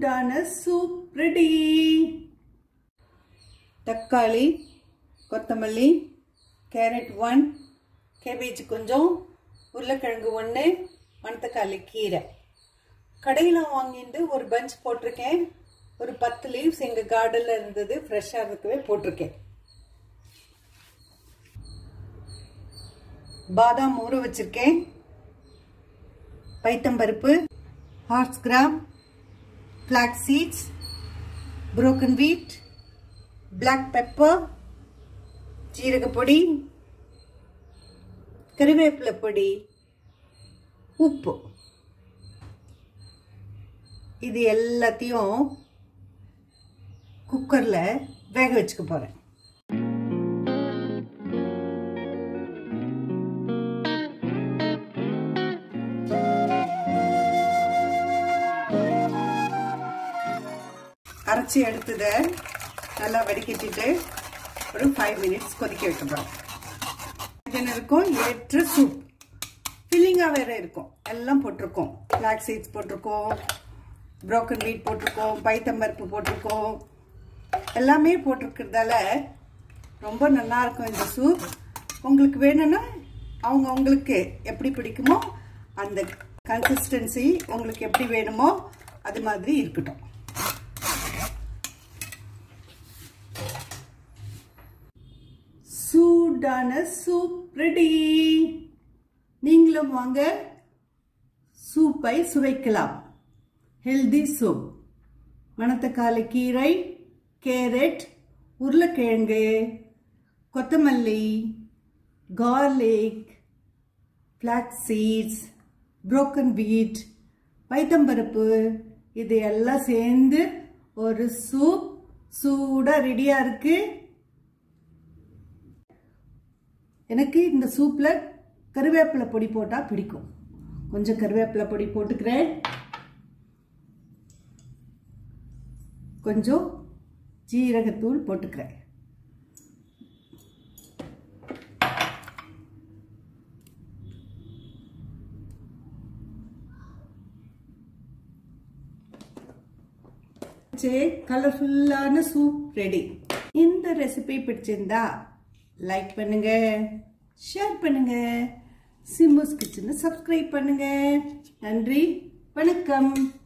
சூடான soup ready தக்காளி கொத்தமல்லி கேரட் ஒன் கேபேஜ் கொஞ்சம் உருளைக்கிழங்கு ஒன்று மணத்தக்காளி கீரை கடையில் வாங்கிட்டு ஒரு பஞ்ச் போட்டிருக்கேன் ஒரு பத்து லீவ்ஸ் எங்கள் கார்டனில் இருந்தது ஃப்ரெஷ்ஷாக இருக்கவே போட்டிருக்கேன் பாதாம் ஊற வச்சிருக்கேன் பைத்தம்பருப்பு horse gram flax seeds broken wheat black pepper ஜீரகப்பொடி கறிவேப்பிலை பொடி உப்பு இது எல்லாத்தையும் குக்கரில் வேக வச்சுக்க போகிறேன் அரைச்சி எடுத்ததை நல்லா வடிகட்டிட்டு ஒரு ஃபைவ் மினிட்ஸ் கொதிக்க வைக்கணும் இது இருக்கும் ஏற்ற சூப் ஃபில்லிங்காக வேற இருக்கும் எல்லாம் போட்டிருக்கோம் பிளாக் சீட்ஸ் போட்டிருக்கோம் ப்ரோக்கன் வீட் போட்டிருக்கோம் பைத்தம்பருப்பு போட்டிருக்கோம் எல்லாமே போட்டிருக்கிறதால ரொம்ப நல்லா இருக்கும் இந்த சூப் உங்களுக்கு வேணும்னா அவங்க உங்களுக்கு எப்படி பிடிக்குமோ அந்த கன்சிஸ்டன்சி உங்களுக்கு எப்படி வேணுமோ அது மாதிரி இருக்கட்டும் சூடான சூப் ரெடி நீங்களும் வாங்க சூப்பை சுவைக்கலாம் ஹெல்தி சூப் மணத்தக்காளி கீரை கேரட் உருளைக்கிழங்கு கொத்தமல்லி கார்லிக் ஃப்ளாக் சீட்ஸ் புரோக்கன் வீட் பைத்தம்பருப்பு இது எல்லாம் சேர்ந்து ஒரு சூப் சூடாக ரெடியாக இருக்குது எனக்கு இந்த சூப்பில் கருவேப்பிலை பொடி போட்டால் பிடிக்கும் கொஞ்சம் கருவேப்பிலை பொடி போட்டுக்கிறேன் கொஞ்சம் ஜீரகத்தூள் போட்டுக்கிறேன் கலர்ஃபுல்லான சூப் ரெடி இந்த ரெசிபி பிடிச்சிருந்தா லைக் பண்ணுங்க ஷேர் பண்ணுங்க சிம்புஸ் கிச்சனை சப்ஸ்கிரைப் பண்ணுங்க நன்றி வணக்கம்